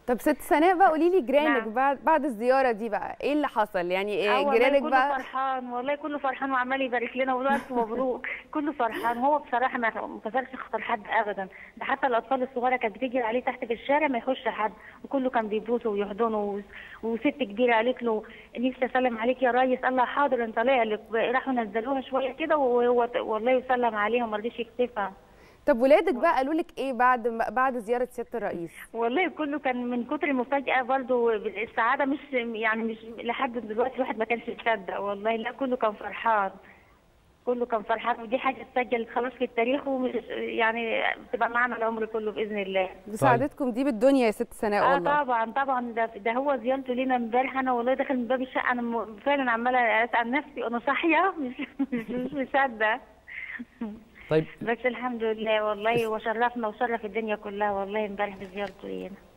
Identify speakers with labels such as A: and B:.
A: طب ست سناء بقى قولي لي جيرانك
B: نعم.
A: بعد بعد الزياره دي بقى ايه اللي حصل يعني
B: اه
A: إيه
B: والله
A: جيرانك
B: كله
A: بقى
B: فرحان والله كله فرحان وعمال يبارك لنا ويقول الف مبروك كله فرحان هو بصراحه ما ما كسرش خاطر حد ابدا ده حتى الاطفال الصغيره كانت بتيجي عليه تحت في الشارع ما يخش حد وكله كان بيبوسه ويحضنه و- وست كبيره قالت له نفسي اسلم عليك يا ريس قال لها حاضر انت طالع لك راحوا نزلوها شويه كده وهو والله يسلم عليها وما رضيش يكتفها
A: طب ولادك بقى قالوا لك ايه بعد بعد زياره سياده الرئيس
B: والله كله كان من كتر المفاجأة برضو السعادة مش يعني مش لحد دلوقتي الواحد ما كانش يصدق والله لا كله كان فرحان كله كان فرحان ودي حاجة اتسجلت خلاص في التاريخ ومش يعني تبقى معنا العمر كله بإذن الله
A: مساعدتكم دي بالدنيا يا ست سناء
B: اه
A: والله
B: طبعا طبعا ده, ده هو زيارته لينا امبارح انا والله داخل من باب الشقة انا م- فعلا عمالة اسأل نفسي انا صاحية مش مش مش مصدق
C: طيب
B: بس الحمد لله والله وشرفنا وشرف الدنيا كلها والله امبارح بزيارته لينا